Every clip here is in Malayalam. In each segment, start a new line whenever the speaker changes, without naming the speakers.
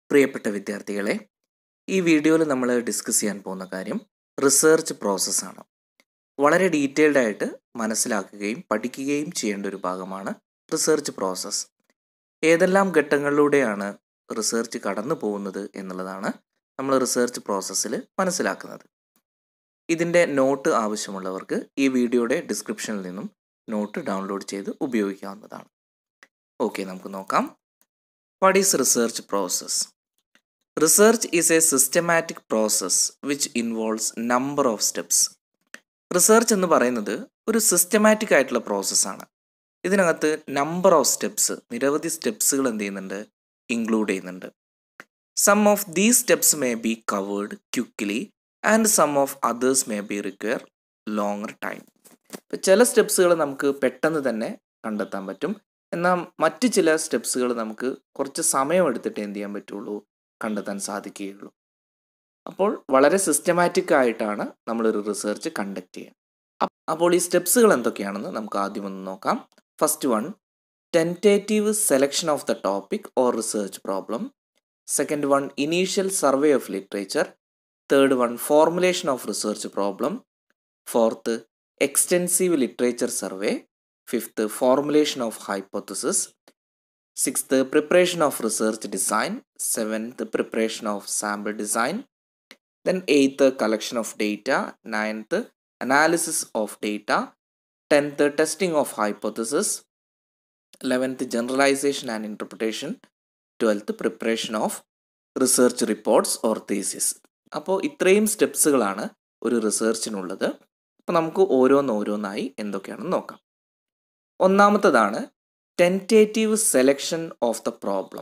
പ്രിയപ്പെട്ട വിദ്യാർത്ഥികളെ ഈ വീഡിയോയിൽ നമ്മൾ ഡിസ്കസ് ചെയ്യാൻ പോകുന്ന കാര്യം റിസർച്ച് പ്രോസസ്സാണ് വളരെ ഡീറ്റെയിൽഡ് ആയിട്ട് മനസ്സിലാക്കുകയും പഠിക്കുകയും ചെയ്യേണ്ട ഒരു ഭാഗമാണ് റിസർച്ച് പ്രോസസ്സ് ഏതെല്ലാം ഘട്ടങ്ങളിലൂടെയാണ് റിസർച്ച് കടന്നു പോകുന്നത് എന്നുള്ളതാണ് നമ്മൾ റിസർച്ച് പ്രോസസ്സിൽ മനസ്സിലാക്കുന്നത് ഇതിൻ്റെ നോട്ട് ആവശ്യമുള്ളവർക്ക് ഈ വീഡിയോയുടെ ഡിസ്ക്രിപ്ഷനിൽ നിന്നും നോട്ട് ഡൗൺലോഡ് ചെയ്ത് ഉപയോഗിക്കാവുന്നതാണ് ഓക്കെ നമുക്ക് നോക്കാം what is research process research is a systematic process which involves number of steps research എന്ന് പറയുന്നത് ഒരു സിസ്റ്റമാറ്റിക് ആയിട്ടുള്ള പ്രോസസ്സാണ് ഇതിനകത്ത് നമ്പർ ഓഫ് സ്റ്റെപ്സ് നിരവധി സ്റ്റെപ്സുകൾ എന്ത് ചെയ്യുന്നുണ്ട് ഇൻക്ലൂഡ് ചെയ്യുന്നുണ്ട് some of these steps may be covered quickly and some of others may be require longer time ചില സ്റ്റെപ്സുകൾ നമുക്ക് പെട്ടെന്ന് തന്നെ കണ്ടെത്താൻ പറ്റും എന്നാൽ മറ്റ് ചില സ്റ്റെപ്സുകൾ നമുക്ക് കുറച്ച് സമയം എടുത്തിട്ട് എന്ത് ചെയ്യാൻ പറ്റുള്ളൂ കണ്ടെത്താൻ സാധിക്കുകയുള്ളൂ അപ്പോൾ വളരെ സിസ്റ്റമാറ്റിക് ആയിട്ടാണ് നമ്മളൊരു റിസർച്ച് കണ്ടക്ട് ചെയ്യുക അപ്പോൾ ഈ സ്റ്റെപ്സുകൾ എന്തൊക്കെയാണെന്ന് നമുക്ക് ആദ്യം ഒന്ന് നോക്കാം first one tentative selection of the topic or research problem second one initial survey of literature third one formulation of research problem fourth extensive literature survey fifth formulation of hypothesis sixth preparation of research design seventh preparation of sample design then eighth collection of data ninth analysis of data tenth testing of hypothesis eleventh generalisation and interpretation twelfth preparation of research reports or thesis അപ്പോൾ ഇത്രയും സ്റ്റെപ്സുകളാണ് ഒരു റിസർച്ചിനുള്ളത് അപ്പോൾ നമുക്ക് ഓരോന്നോരോന്നായി എന്തൊക്കെയാണെന്ന് നോക്കാം ഒന്നാമത്തതാണ് tentative selection of the problem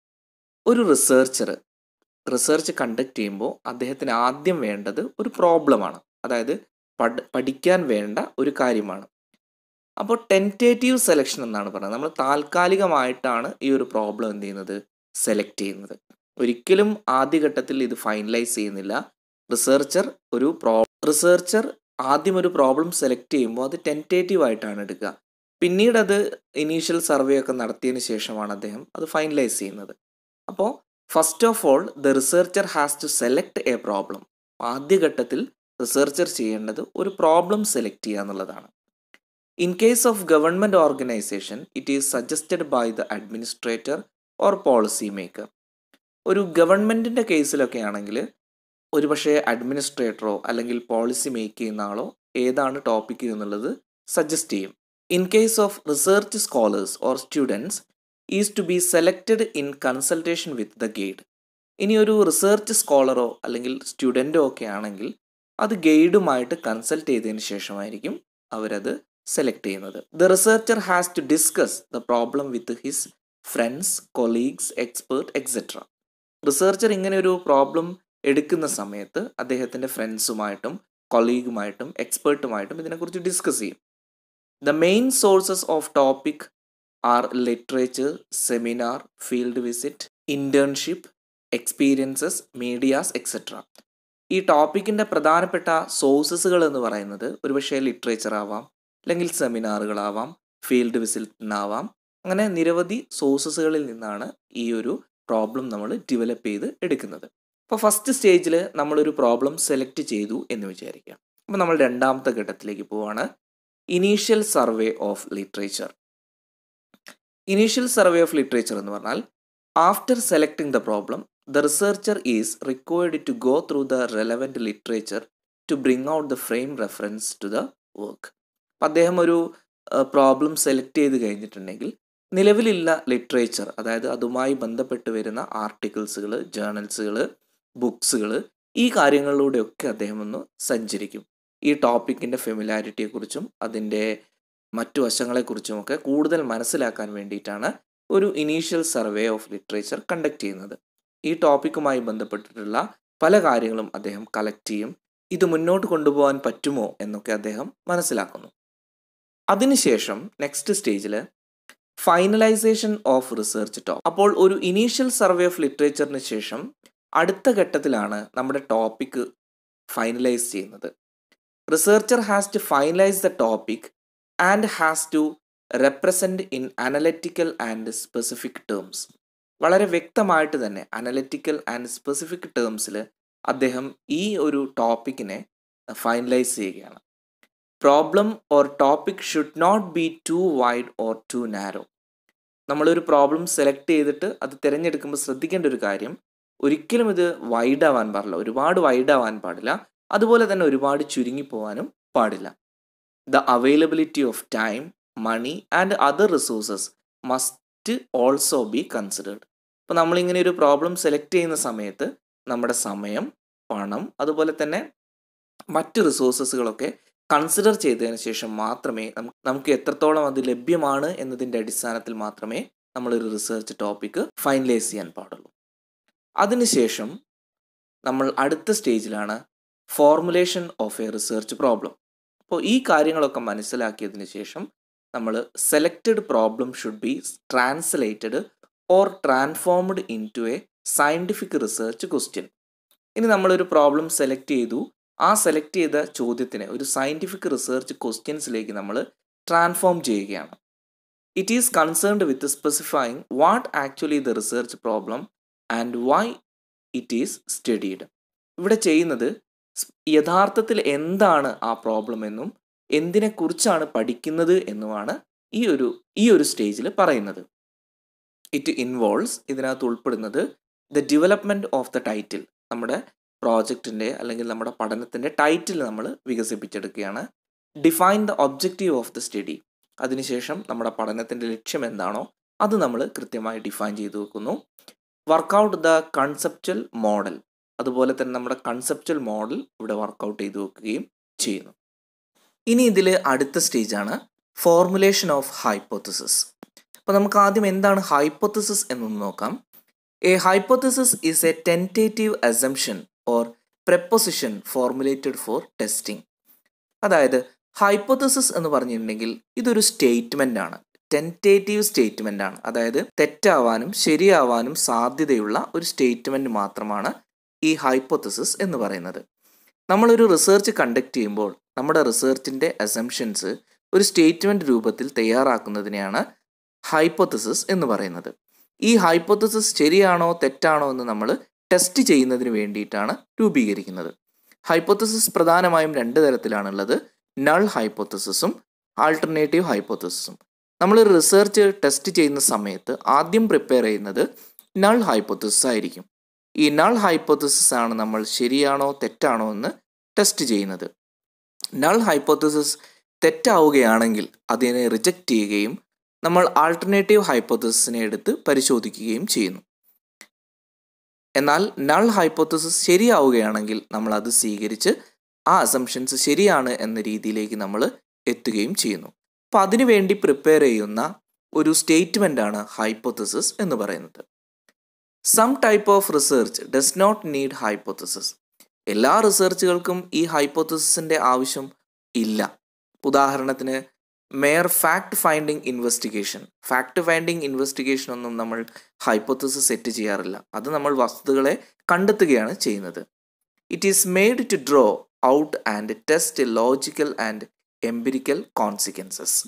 ഒരു റിസർച്ചർ റിസർച്ച് കണ്ടക്ട് ചെയ്യുമ്പോൾ അദ്ദേഹത്തിന് ആദ്യം വേണ്ടത് ഒരു പ്രോബ്ലമാണ് അതായത് പഠ പഠിക്കാൻ വേണ്ട ഒരു കാര്യമാണ് അപ്പോൾ ടെൻറ്റേറ്റീവ് സെലക്ഷൻ എന്നാണ് പറയുന്നത് നമ്മൾ താൽക്കാലികമായിട്ടാണ് ഈ ഒരു പ്രോബ്ലം എന്ത് ചെയ്യുന്നത് സെലക്ട് ചെയ്യുന്നത് ഒരിക്കലും ആദ്യഘട്ടത്തിൽ ഇത് ഫൈനലൈസ് ചെയ്യുന്നില്ല റിസർച്ചർ ഒരു പ്രോ റിസർച്ചർ ആദ്യം ഒരു പ്രോബ്ലം സെലക്ട് ചെയ്യുമ്പോൾ അത് ടെൻറ്റേറ്റീവ് ആയിട്ടാണ് എടുക്കുക പിന്നീട് അത് ഇനീഷ്യൽ സർവേ ഒക്കെ നടത്തിയതിന് ശേഷമാണ് അദ്ദേഹം അത് ഫൈനലൈസ് ചെയ്യുന്നത് അപ്പോൾ first of all the researcher has to select a problem ആദ്യഘട്ടത്തിൽ റിസർച്ചർ ചെയ്യേണ്ടത് ഒരു പ്രോബ്ലം സെലക്ട് ചെയ്യുക എന്നുള്ളതാണ് in case of government organisation it is suggested by the administrator or policy maker ഒരു ഗവൺമെൻറ്റിൻ്റെ കേസിലൊക്കെ ആണെങ്കിൽ ഒരുപക്ഷെ അഡ്മിനിസ്ട്രേറ്ററോ അല്ലെങ്കിൽ പോളിസി മേക്ക് ചെയ്യുന്ന ആളോ ഏതാണ് ടോപ്പിക് എന്നുള്ളത് സജസ്റ്റ് ചെയ്യും in case of research scholars or students is to be selected in consultation with the guide ഇനി ഒരു റിസർച്ച് സ്കോളറോ അല്ലെങ്കിൽ സ്റ്റുഡൻറ്റോ ഒക്കെ ആണെങ്കിൽ അത് ഗൈഡുമായിട്ട് കൺസൾട്ട് ചെയ്തതിന് ശേഷമായിരിക്കും അവരത് സെലക്ട് ചെയ്യുന്നത് the researcher has to discuss the problem with his friends colleagues expert etcetera researcher ഇങ്ങനെ ഒരു പ്രോബ്ലം എടുക്കുന്ന സമയത്ത് അദ്ദേഹത്തിൻ്റെ ഫ്രണ്ട്സുമായിട്ടും കൊളീഗുമായിട്ടും എക്സ്പേർട്ടുമായിട്ടും ഇതിനെക്കുറിച്ച് ഡിസ്കസ് ചെയ്യും the main sources of topic are literature seminar field visit internship experiences medias etcetera ഈ ടോപ്പിക്കിൻ്റെ പ്രധാനപ്പെട്ട സോഴ്സസുകൾ എന്ന് പറയുന്നത് ഒരുപക്ഷെ ലിറ്ററേച്ചർ ആവാം അല്ലെങ്കിൽ സെമിനാറുകളാവാം ഫീൽഡ് വിസിറ്റിനാവാം അങ്ങനെ നിരവധി സോഴ്സസുകളിൽ നിന്നാണ് ഈ ഒരു പ്രോബ്ലം നമ്മൾ ഡെവലപ്പ് ചെയ്ത് എടുക്കുന്നത് അപ്പോൾ ഫസ്റ്റ് സ്റ്റേജിൽ നമ്മളൊരു പ്രോബ്ലം സെലക്ട് ചെയ്തു എന്ന് വിചാരിക്കാം അപ്പോൾ നമ്മൾ രണ്ടാമത്തെ ഘട്ടത്തിലേക്ക് പോവാണ് initial survey of literature initial survey of literature എന്ന് പറഞ്ഞാൽ after selecting the problem the researcher is required to go through the relevant literature to bring out the frame reference to the work അപ്പം അദ്ദേഹം ഒരു പ്രോബ്ലം സെലക്ട് ചെയ്ത് കഴിഞ്ഞിട്ടുണ്ടെങ്കിൽ നിലവിലുള്ള ലിറ്ററേച്ചർ അതായത് അതുമായി ബന്ധപ്പെട്ട് വരുന്ന ആർട്ടിക്കിൾസുകൾ ജേർണൽസുകൾ ബുക്സുകൾ ഈ കാര്യങ്ങളിലൂടെയൊക്കെ അദ്ദേഹം ഒന്ന് സഞ്ചരിക്കും ഈ ടോപ്പിക്കിൻ്റെ ഫെമിലാരിറ്റിയെക്കുറിച്ചും അതിൻ്റെ മറ്റു വശങ്ങളെക്കുറിച്ചുമൊക്കെ കൂടുതൽ മനസ്സിലാക്കാൻ വേണ്ടിയിട്ടാണ് ഒരു initial survey of literature conduct ചെയ്യുന്നത് ഈ ടോപ്പിക്കുമായി ബന്ധപ്പെട്ടിട്ടുള്ള പല കാര്യങ്ങളും അദ്ദേഹം കളക്ട് ചെയ്യും ഇത് മുന്നോട്ട് കൊണ്ടുപോകാൻ പറ്റുമോ എന്നൊക്കെ അദ്ദേഹം മനസ്സിലാക്കുന്നു അതിനുശേഷം നെക്സ്റ്റ് സ്റ്റേജിൽ ഫൈനലൈസേഷൻ ഓഫ് റിസർച്ച് ടോപ്പ് അപ്പോൾ ഒരു ഇനീഷ്യൽ സർവേ ഓഫ് ലിറ്ററേച്ചറിന് ശേഷം അടുത്ത ഘട്ടത്തിലാണ് നമ്മുടെ ടോപ്പിക്ക് ഫൈനലൈസ് ചെയ്യുന്നത് researcher has to finalise the topic and has to represent in analytical and specific terms വളരെ വ്യക്തമായിട്ട് തന്നെ അനലറ്റിക്കൽ ആൻഡ് സ്പെസിഫിക് ടേംസിൽ അദ്ദേഹം ഈ ഒരു ടോപ്പിക്കിനെ ഫൈനലൈസ് ചെയ്യുകയാണ് problem or topic should not be too wide or too narrow നമ്മളൊരു പ്രോബ്ലം സെലക്ട് ചെയ്തിട്ട് അത് തിരഞ്ഞെടുക്കുമ്പോൾ ശ്രദ്ധിക്കേണ്ട ഒരു കാര്യം ഒരിക്കലും ഇത് വൈഡ് ആവാൻ പാടില്ല ഒരുപാട് വൈഡ് ആവാൻ പാടില്ല അതുപോലെ തന്നെ ഒരുപാട് ചുരുങ്ങിപ്പോവാനും പാടില്ല the availability of time money and other resources must also be considered അപ്പോൾ നമ്മളിങ്ങനെ ഒരു പ്രോബ്ലം സെലക്ട് ചെയ്യുന്ന സമയത്ത് നമ്മുടെ സമയം പണം അതുപോലെ തന്നെ മറ്റ് റിസോഴ്സസുകളൊക്കെ കൺസിഡർ ചെയ്തതിന് ശേഷം മാത്രമേ നമുക്ക് എത്രത്തോളം അത് ലഭ്യമാണ് എന്നതിൻ്റെ അടിസ്ഥാനത്തിൽ മാത്രമേ നമ്മളൊരു റിസർച്ച് ടോപ്പിക്ക് ഫൈനലൈസ് ചെയ്യാൻ പാടുള്ളൂ അതിനുശേഷം നമ്മൾ അടുത്ത സ്റ്റേജിലാണ് formulation of a research problem അപ്പോൾ ഈ കാര്യങ്ങളൊക്കെ മനസ്സിലാക്കിയതിന് ശേഷം നമ്മൾ selected problem should be translated or transformed into a scientific research question ഇനി നമ്മളൊരു പ്രോബ്ലം സെലക്ട് ചെയ്തു ആ സെലക്ട് ചെയ്ത ചോദ്യത്തിനെ ഒരു സയൻറ്റിഫിക് റിസർച്ച് ക്വസ്റ്റ്യൻസിലേക്ക് നമ്മൾ ട്രാൻസ്ഫോം ചെയ്യുകയാണ് it is concerned with specifying what actually the research problem and why it is studied ഇവിടെ ചെയ്യുന്നത് യഥാർത്ഥത്തിൽ എന്താണ് ആ പ്രോബ്ലം എന്നും എന്തിനെക്കുറിച്ചാണ് പഠിക്കുന്നത് എന്നുമാണ് ഈ ഒരു ഈ ഒരു സ്റ്റേജിൽ പറയുന്നത് ഇറ്റ് ഇൻവോൾവ്സ് ഇതിനകത്ത് ഉൾപ്പെടുന്നത് the development of the title നമ്മുടെ പ്രോജക്റ്റിൻ്റെ അല്ലെങ്കിൽ നമ്മുടെ പഠനത്തിൻ്റെ ടൈറ്റിൽ നമ്മൾ വികസിപ്പിച്ചെടുക്കുകയാണ് define the objective of the study അതിനുശേഷം നമ്മുടെ പഠനത്തിൻ്റെ ലക്ഷ്യം എന്താണോ അത് നമ്മൾ കൃത്യമായി ഡിഫൈൻ ചെയ്തു വെക്കുന്നു വർക്കൗട്ട് ദ കൺസെപ്റ്റൽ മോഡൽ അതുപോലെ തന്നെ നമ്മുടെ കൺസെപ്റ്റൽ മോഡൽ ഇവിടെ വർക്കൗട്ട് ചെയ്തു വെക്കുകയും ചെയ്യുന്നു ഇനി ഇതിൽ അടുത്ത സ്റ്റേജാണ് ഫോർമുലേഷൻ ഓഫ് ഹൈപ്പോത്തസിസ് അപ്പോൾ നമുക്ക് ആദ്യം എന്താണ് ഹൈപ്പോത്തസിസ് എന്നൊന്ന് നോക്കാം a hypothesis is a tentative assumption or proposition formulated for testing അതായത് ഹൈപ്പോത്തസിസ് എന്ന് പറഞ്ഞിട്ടുണ്ടെങ്കിൽ ഇതൊരു സ്റ്റേറ്റ്മെൻ്റ് ആണ് ടെൻറ്റേറ്റീവ് സ്റ്റേറ്റ്മെൻ്റ് ആണ് അതായത് തെറ്റാവാനും ശരിയാവാനും സാധ്യതയുള്ള ഒരു സ്റ്റേറ്റ്മെൻറ്റ് മാത്രമാണ് ഈ ഹൈപ്പോത്തസിസ് എന്ന് പറയുന്നത് നമ്മളൊരു റിസർച്ച് കണ്ടക്ട് ചെയ്യുമ്പോൾ നമ്മുടെ റിസർച്ചിൻ്റെ അസംഷൻസ് ഒരു സ്റ്റേറ്റ്മെൻറ്റ് രൂപത്തിൽ തയ്യാറാക്കുന്നതിനെയാണ് ഹൈപ്പോത്തസിസ് എന്ന് പറയുന്നത് ഈ ഹൈപ്പോത്തസിസ് ശരിയാണോ തെറ്റാണോ എന്ന് നമ്മൾ ടെസ്റ്റ് ചെയ്യുന്നതിന് വേണ്ടിയിട്ടാണ് രൂപീകരിക്കുന്നത് ഹൈപ്പോത്തസിസ് പ്രധാനമായും രണ്ട് തരത്തിലാണുള്ളത് നൾ ഹൈപ്പോത്തസിസും ആൾട്ടർനേറ്റീവ് ഹൈപ്പോത്തസിസും നമ്മളൊരു റിസർച്ച് ടെസ്റ്റ് ചെയ്യുന്ന സമയത്ത് ആദ്യം പ്രിപ്പയർ ചെയ്യുന്നത് നൾ ഹൈപ്പോത്തസിസ് ആയിരിക്കും ഈ നൾ ഹൈപ്പോത്തസിസ് ആണ് നമ്മൾ ശരിയാണോ തെറ്റാണോ എന്ന് ടെസ്റ്റ് ചെയ്യുന്നത് നൾ ഹൈപ്പോത്തസിസ് തെറ്റാവുകയാണെങ്കിൽ അതിനെ റിജക്റ്റ് ചെയ്യുകയും നമ്മൾ ആൾട്ടർനേറ്റീവ് ഹൈപ്പോത്തസിസിനെ എടുത്ത് പരിശോധിക്കുകയും ചെയ്യുന്നു എന്നാൽ നൾ ഹൈപ്പോത്തസിസ് ശരിയാവുകയാണെങ്കിൽ നമ്മൾ അത് സ്വീകരിച്ച് ആ അസംഷൻസ് ശരിയാണ് എന്ന രീതിയിലേക്ക് നമ്മൾ എത്തുകയും ചെയ്യുന്നു അപ്പോൾ അതിനുവേണ്ടി പ്രിപ്പയർ ചെയ്യുന്ന ഒരു സ്റ്റേറ്റ്മെൻ്റ് ആണ് ഹൈപ്പോത്തസിസ് എന്ന് പറയുന്നത് some type of research does not need hypothesis എല്ലാ റിസർച്ചുകൾക്കും ഈ ഹൈപ്പോത്തസിസിൻ്റെ ആവശ്യം ഇല്ല ഉദാഹരണത്തിന് mere fact finding investigation fact finding investigation ഒന്നും നമ്മൾ ഹൈപ്പോത്തസിസ് സെറ്റ് ചെയ്യാറില്ല അത് നമ്മൾ വസ്തുതകളെ കണ്ടെത്തുകയാണ് ചെയ്യുന്നത് it is made to draw out and test logical and empirical consequences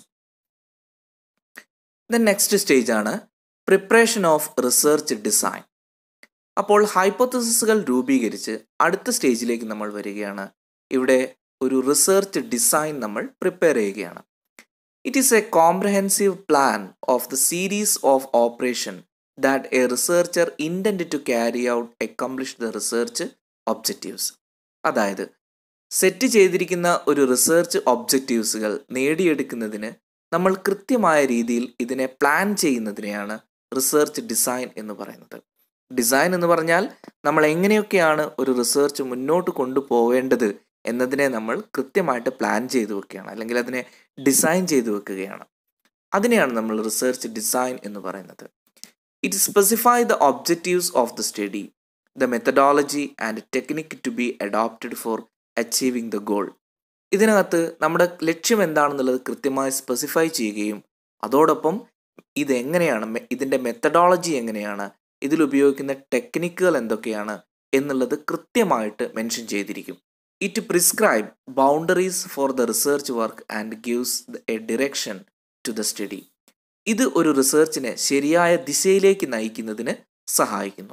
the next stage ആണ് പ്രിപ്പറേഷൻ ഓഫ് റിസർച്ച് ഡിസൈൻ അപ്പോൾ ഹൈപ്പോത്തസിസുകൾ രൂപീകരിച്ച് അടുത്ത സ്റ്റേജിലേക്ക് നമ്മൾ വരികയാണ് ഇവിടെ ഒരു റിസർച്ച് ഡിസൈൻ നമ്മൾ പ്രിപ്പയർ ചെയ്യുകയാണ് it is a comprehensive plan of the series of operation that a researcher intend to carry out accomplish the research objectives അതായത് സെറ്റ് ചെയ്തിരിക്കുന്ന ഒരു റിസർച്ച് ഒബ്ജക്റ്റീവ്സുകൾ നേടിയെടുക്കുന്നതിന് നമ്മൾ കൃത്യമായ രീതിയിൽ ഇതിനെ പ്ലാൻ ചെയ്യുന്നതിനെയാണ് റിസർച്ച് ഡിസൈൻ എന്ന് പറയുന്നത് ഡിസൈൻ എന്ന് പറഞ്ഞാൽ നമ്മൾ എങ്ങനെയൊക്കെയാണ് ഒരു റിസർച്ച് മുന്നോട്ട് കൊണ്ടുപോവേണ്ടത് എന്നതിനെ നമ്മൾ കൃത്യമായിട്ട് പ്ലാൻ ചെയ്തു വെക്കുകയാണ് അല്ലെങ്കിൽ അതിനെ ഡിസൈൻ ചെയ്തു വെക്കുകയാണ് അതിനെയാണ് നമ്മൾ റിസർച്ച് ഡിസൈൻ എന്ന് പറയുന്നത് it specify the objectives of the study the methodology and technique to be adopted for achieving the goal ഇതിനകത്ത് നമ്മുടെ ലക്ഷ്യം എന്താണെന്നുള്ളത് കൃത്യമായി സ്പെസിഫൈ ചെയ്യുകയും അതോടൊപ്പം ഇതെങ്ങനെയാണ് ഇതിൻ്റെ മെത്തഡോളജി എങ്ങനെയാണ് ഇതിൽ ഉപയോഗിക്കുന്ന ടെക്നിക്കുകൾ എന്തൊക്കെയാണ് എന്നുള്ളത് കൃത്യമായിട്ട് മെൻഷൻ ചെയ്തിരിക്കും it prescribe boundaries for the research work and gives a direction to the study ഇത് ഒരു റിസർച്ചിനെ ശരിയായ ദിശയിലേക്ക് നയിക്കുന്നതിന് സഹായിക്കുന്നു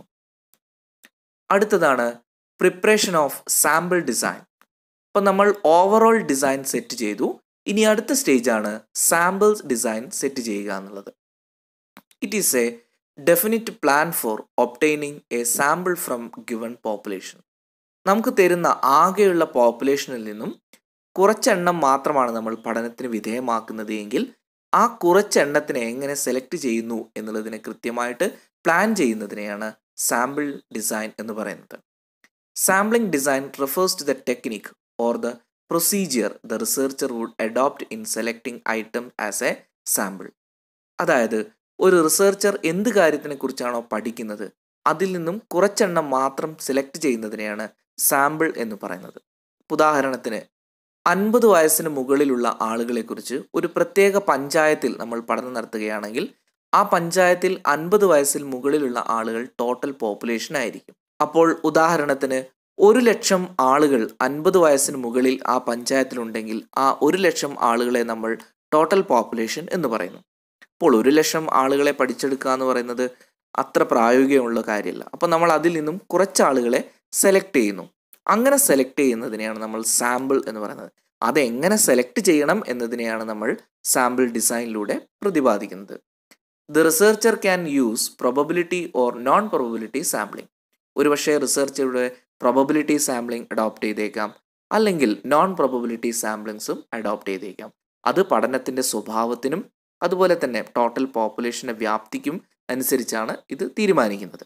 അടുത്തതാണ് പ്രിപ്പറേഷൻ ഓഫ് സാമ്പിൾ ഡിസൈൻ അപ്പോൾ നമ്മൾ ഓവറോൾ ഡിസൈൻ സെറ്റ് ചെയ്തു ഇനി അടുത്ത സ്റ്റേജാണ് സാമ്പിൾസ് ഡിസൈൻ സെറ്റ് ചെയ്യുക എന്നുള്ളത് it is a definite plan for obtaining a sample from given population നമുക്ക് തരുന്ന ആകെയുള്ള പോപ്പുലേഷനിൽ നിന്നും കുറച്ചെണ്ണം മാത്രമാണ് നമ്മൾ പഠനത്തിന് വിധേയമാക്കുന്നത് എങ്കിൽ ആ കുറച്ചെണ്ണത്തിനെ എങ്ങനെ സെലക്ട് ചെയ്യുന്നു എന്നുള്ളതിനെ കൃത്യമായിട്ട് പ്ലാൻ ചെയ്യുന്നതിനെയാണ് സാമ്പിൾ ഡിസൈൻ എന്ന് പറയുന്നത് sampling design refers to the technique or the procedure the researcher would adopt in selecting item as a sample അതായത് ഒരു റിസർച്ചർ എന്ത് കാര്യത്തിനെ കുറിച്ചാണോ പഠിക്കുന്നത് അതിൽ നിന്നും കുറച്ചെണ്ണം മാത്രം സെലക്ട് ചെയ്യുന്നതിനെയാണ് സാമ്പിൾ എന്ന് പറയുന്നത് ഉദാഹരണത്തിന് അൻപത് വയസ്സിന് മുകളിലുള്ള ആളുകളെക്കുറിച്ച് ഒരു പ്രത്യേക പഞ്ചായത്തിൽ നമ്മൾ പഠനം നടത്തുകയാണെങ്കിൽ ആ പഞ്ചായത്തിൽ അൻപത് വയസ്സിൽ മുകളിലുള്ള ആളുകൾ ടോട്ടൽ പോപ്പുലേഷൻ ആയിരിക്കും അപ്പോൾ ഉദാഹരണത്തിന് ഒരു ലക്ഷം ആളുകൾ അൻപത് വയസ്സിന് മുകളിൽ ആ പഞ്ചായത്തിലുണ്ടെങ്കിൽ ആ ഒരു ലക്ഷം ആളുകളെ നമ്മൾ ടോട്ടൽ പോപ്പുലേഷൻ എന്ന് പറയുന്നു അപ്പോൾ ഒരു ലക്ഷം ആളുകളെ പഠിച്ചെടുക്കുക എന്ന് പറയുന്നത് അത്ര പ്രായോഗികമുള്ള കാര്യമല്ല അപ്പോൾ നമ്മൾ അതിൽ നിന്നും കുറച്ച് ആളുകളെ സെലക്ട് ചെയ്യുന്നു അങ്ങനെ സെലക്ട് ചെയ്യുന്നതിനെയാണ് നമ്മൾ സാമ്പിൾ എന്ന് പറയുന്നത് അതെങ്ങനെ സെലക്ട് ചെയ്യണം എന്നതിനെയാണ് നമ്മൾ സാമ്പിൾ ഡിസൈനിലൂടെ പ്രതിപാദിക്കുന്നത് the researcher can use probability or non probability sampling ഒരുപക്ഷെ റിസർച്ചറുടെ പ്രൊബബിലിറ്റി സാമ്പിളിംഗ് അഡോപ്റ്റ് ചെയ്തേക്കാം അല്ലെങ്കിൽ നോൺ പ്രൊബബിലിറ്റി സാമ്പിളിങ്സും അഡോപ്റ്റ് ചെയ്തേക്കാം അത് പഠനത്തിൻ്റെ സ്വഭാവത്തിനും അതുപോലെ തന്നെ ടോട്ടൽ പോപ്പുലേഷൻ്റെ വ്യാപ്തിക്കും അനുസരിച്ചാണ് ഇത് തീരുമാനിക്കുന്നത്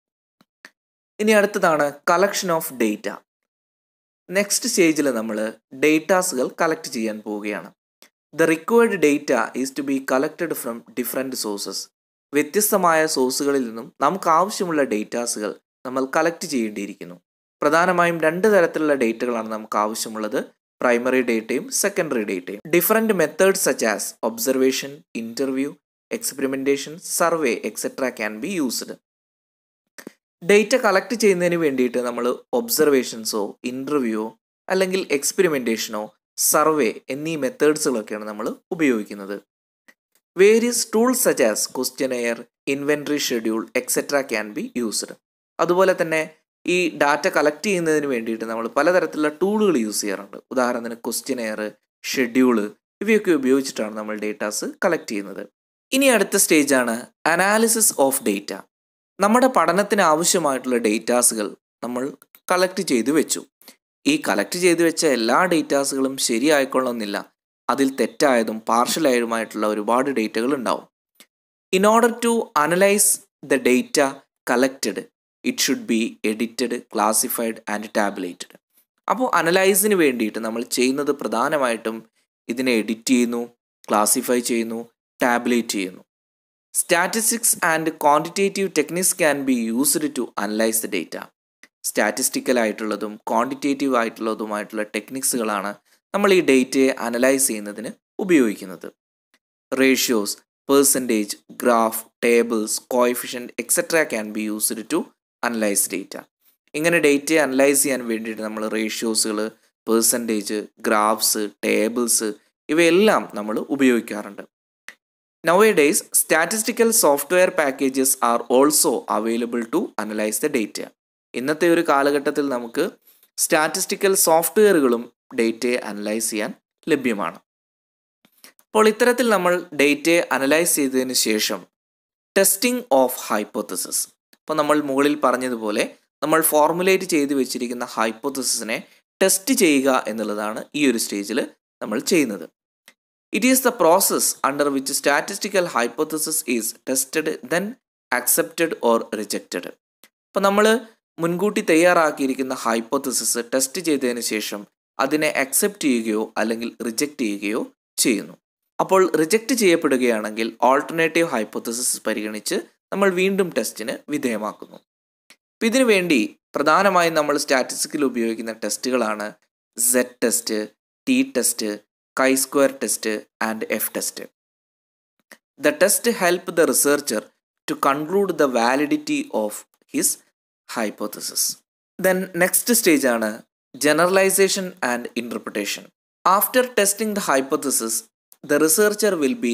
ഇനി അടുത്തതാണ് കളക്ഷൻ ഓഫ് ഡേറ്റ നെക്സ്റ്റ് സ്റ്റേജിൽ നമ്മൾ ഡേറ്റാസുകൾ കളക്ട് ചെയ്യാൻ പോവുകയാണ് the required data is to be collected from different sources വ്യത്യസ്തമായ സോഴ്സുകളിൽ നിന്നും നമുക്ക് ആവശ്യമുള്ള ഡേറ്റാസുകൾ നമ്മൾ കളക്ട് ചെയ്യേണ്ടിയിരിക്കുന്നു പ്രധാനമായും രണ്ട് തരത്തിലുള്ള ഡേറ്റകളാണ് നമുക്ക് ആവശ്യമുള്ളത് പ്രൈമറി ഡേറ്റയും സെക്കൻഡറി ഡേറ്റയും different methods such as observation interview experimentation survey etcetera can be used data collect ചെയ്യുന്നതിന് വേണ്ടിയിട്ട് നമ്മൾ ഒബ്സർവേഷൻസോ ഇൻ്റർവ്യൂവോ അല്ലെങ്കിൽ എക്സ്പെരിമെൻറ്റേഷനോ സർവേ എന്നീ മെത്തേഡ്സുകളൊക്കെയാണ് നമ്മൾ ഉപയോഗിക്കുന്നത് various tools such as questionnaire inventory schedule etcetera can be used അതുപോലെ തന്നെ ഈ ഡാറ്റ കളക്ട് ചെയ്യുന്നതിന് വേണ്ടിയിട്ട് നമ്മൾ പലതരത്തിലുള്ള ടൂളുകൾ യൂസ് ചെയ്യാറുണ്ട് ഉദാഹരണത്തിന് ക്വസ്റ്റ്യനെയർ ഷെഡ്യൂള് ഇവയൊക്കെ ഉപയോഗിച്ചിട്ടാണ് നമ്മൾ ഡേറ്റാസ് കളക്ട് ചെയ്യുന്നത് ഇനി അടുത്ത സ്റ്റേജാണ് അനാലിസിസ് ഓഫ് ഡേറ്റ നമ്മുടെ പഠനത്തിന് ആവശ്യമായിട്ടുള്ള ഡേറ്റാസുകൾ നമ്മൾ കളക്ട് ചെയ്തു വെച്ചു ഈ കളക്ട് ചെയ്തു വെച്ച എല്ലാ ഡേറ്റാസുകളും ശരിയായിക്കൊള്ളണമെന്നില്ല അതിൽ തെറ്റായതും പാർഷ്യലായതുമായിട്ടുള്ള ഒരുപാട് ഡേറ്റകൾ ഉണ്ടാവും in order to analyse the data collected it should be edited classified and tabulated അപ്പോൾ അനലൈസിന് വേണ്ടിയിട്ട് നമ്മൾ ചെയ്യുന്നത് പ്രധാനമായിട്ടും ഇതിനെ എഡിറ്റ് ചെയ്യുന്നു ക്ലാസിഫൈ ചെയ്യുന്നു ടാബുലേറ്റ് ചെയ്യുന്നു statistics and quantitative techniques can be used to analyse the data statistical ആയിട്ടുള്ളതും ക്വാണ്ടിറ്റേറ്റീവ് ആയിട്ടുള്ളതുമായിട്ടുള്ള ടെക്നിക്സുകളാണ് നമ്മൾ ഈ ഡേറ്റയെ അനലൈസ് ചെയ്യുന്നതിന് ഉപയോഗിക്കുന്നത് ratios percentage graph tables coefficient etcetera can be used to analyse data ഇങ്ങനെ ഡേറ്റയെ അനലൈസ് ചെയ്യാൻ വേണ്ടിയിട്ട് നമ്മൾ റേഷ്യോസുകൾ പെർസെൻറ്റേജ് ഗ്രാഫ്സ് ടേബിൾസ് ഇവയെല്ലാം നമ്മൾ ഉപയോഗിക്കാറുണ്ട് nowadays statistical software packages are also available to analyse the data ഇന്നത്തെ ഒരു കാലഘട്ടത്തിൽ നമുക്ക് സ്റ്റാറ്റിസ്റ്റിക്കൽ സോഫ്റ്റ്വെയറുകളും ഡേറ്റയെ അനലൈസ് ചെയ്യാൻ ലഭ്യമാണ് അപ്പോൾ ഇത്തരത്തിൽ നമ്മൾ ഡേറ്റയെ അനലൈസ് ചെയ്തതിന് ശേഷം ടെസ്റ്റിംഗ് ഓഫ് ഹൈപ്പോത്തസിസ് അപ്പോൾ നമ്മൾ മുകളിൽ പറഞ്ഞതുപോലെ നമ്മൾ ഫോർമുലേറ്റ് ചെയ്ത് വെച്ചിരിക്കുന്ന ഹൈപ്പോത്തസിസിനെ ടെസ്റ്റ് ചെയ്യുക എന്നുള്ളതാണ് ഈ ഒരു സ്റ്റേജിൽ നമ്മൾ ചെയ്യുന്നത് it is the process under which statistical hypothesis is tested then accepted or rejected അപ്പോൾ നമ്മൾ മുൻകൂട്ടി തയ്യാറാക്കിയിരിക്കുന്ന ഹൈപ്പോത്തസിസ് ടെസ്റ്റ് ചെയ്തതിന് ശേഷം അതിനെ അക്സെപ്റ്റ് ചെയ്യുകയോ അല്ലെങ്കിൽ റിജക്റ്റ് ചെയ്യുകയോ ചെയ്യുന്നു അപ്പോൾ റിജക്റ്റ് ചെയ്യപ്പെടുകയാണെങ്കിൽ ഓൾട്ടർനേറ്റീവ് ഹൈപ്പോത്തസിസ് പരിഗണിച്ച് നമ്മൾ വീണ്ടും ടെസ്റ്റിന് വിധേയമാക്കുന്നു അപ്പം ഇതിനു വേണ്ടി പ്രധാനമായും നമ്മൾ സ്റ്റാറ്റിസ്റ്റിക്കിൽ ഉപയോഗിക്കുന്ന ടെസ്റ്റുകളാണ് z test t test chi square test and F test the test help the researcher to conclude the validity of his hypothesis then next stage ആണ് generalisation and interpretation after testing the hypothesis the researcher will be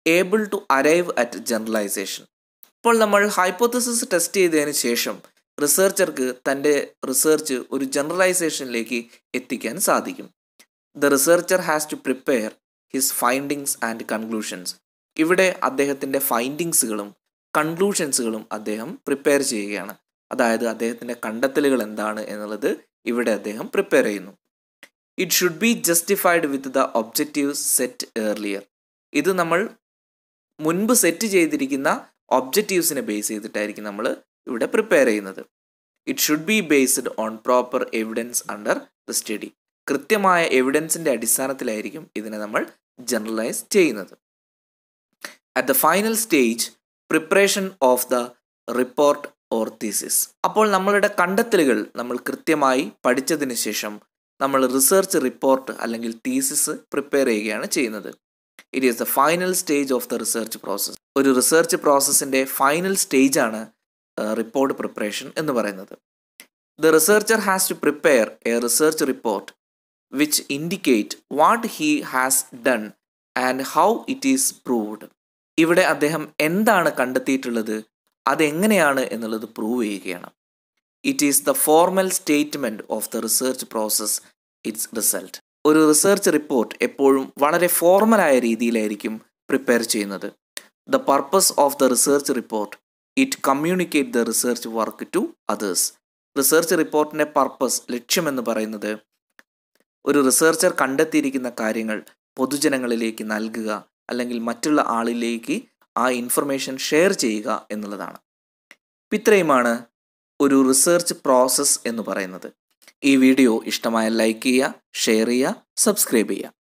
able to arrive at generalisation ഇപ്പോൾ നമ്മൾ ഹൈപ്പോത്തസിസ് ടെസ്റ്റ് ചെയ്തതിന് ശേഷം റിസർച്ചർക്ക് തൻ്റെ റിസർച്ച് ഒരു ജനറലൈസേഷനിലേക്ക് എത്തിക്കാൻ സാധിക്കും the researcher has to prepare his findings and conclusions ഇവിടെ അദ്ദേഹത്തിൻ്റെ ഫൈൻഡിങ്സുകളും കൺക്ലൂഷൻസുകളും അദ്ദേഹം പ്രിപ്പയർ ചെയ്യുകയാണ് അതായത് അദ്ദേഹത്തിൻ്റെ കണ്ടെത്തലുകൾ എന്താണ് എന്നുള്ളത് ഇവിടെ അദ്ദേഹം പ്രിപ്പയർ ചെയ്യുന്നു it should be justified with the objectives set earlier ഇത് നമ്മൾ മുൻപ് സെറ്റ് ചെയ്തിരിക്കുന്ന ഒബ്ജക്റ്റീവ്സിനെ ബേസ് ചെയ്തിട്ടായിരിക്കും നമ്മൾ ഇവിടെ പ്രിപ്പയർ ചെയ്യുന്നത് it should be based on proper evidence under the study കൃത്യമായ എവിഡൻസിൻ്റെ അടിസ്ഥാനത്തിലായിരിക്കും ഇതിനെ നമ്മൾ ജനറലൈസ് ചെയ്യുന്നത് at the final stage preparation of the report or thesis അപ്പോൾ നമ്മളുടെ കണ്ടെത്തലുകൾ നമ്മൾ കൃത്യമായി പഠിച്ചതിന് ശേഷം നമ്മൾ റിസർച്ച് റിപ്പോർട്ട് അല്ലെങ്കിൽ തീസിസ് പ്രിപ്പയർ ചെയ്യുകയാണ് ചെയ്യുന്നത് it is the final stage of the research process ഒരു റിസർച്ച് പ്രോസസ്സിൻ്റെ ഫൈനൽ സ്റ്റേജാണ് റിപ്പോർട്ട് പ്രിപ്പറേഷൻ എന്ന് പറയുന്നത് the researcher has to prepare A research report which indicate what he has done and how it is proved ഇവിടെ അദ്ദേഹം എന്താണ് കണ്ടെത്തിയിട്ടുള്ളത് അതെങ്ങനെയാണ് എന്നുള്ളത് പ്രൂവ് ചെയ്യുകയാണ് it is the formal statement of the research process its result ഒരു റിസർച്ച് റിപ്പോർട്ട് എപ്പോഴും വളരെ ഫോർമലായ രീതിയിലായിരിക്കും പ്രിപ്പയർ ചെയ്യുന്നത് the purpose of the research report it communicate the research work to others research റിപ്പോർട്ടിൻ്റെ പർപ്പസ് ലക്ഷ്യമെന്ന് പറയുന്നത് ഒരു റിസർച്ചർ കണ്ടെത്തിയിരിക്കുന്ന കാര്യങ്ങൾ പൊതുജനങ്ങളിലേക്ക് നൽകുക അല്ലെങ്കിൽ മറ്റുള്ള ആളിലേക്ക് ആ ഇൻഫർമേഷൻ ഷെയർ ചെയ്യുക എന്നുള്ളതാണ് ഇത്രയുമാണ് ഒരു റിസർച്ച് പ്രോസസ്സ് എന്ന് പറയുന്നത് ഈ വീഡിയോ ഇഷ്ടമായ ലൈക്ക് ചെയ്യുക ഷെയർ ചെയ്യുക സബ്സ്ക്രൈബ് ചെയ്യുക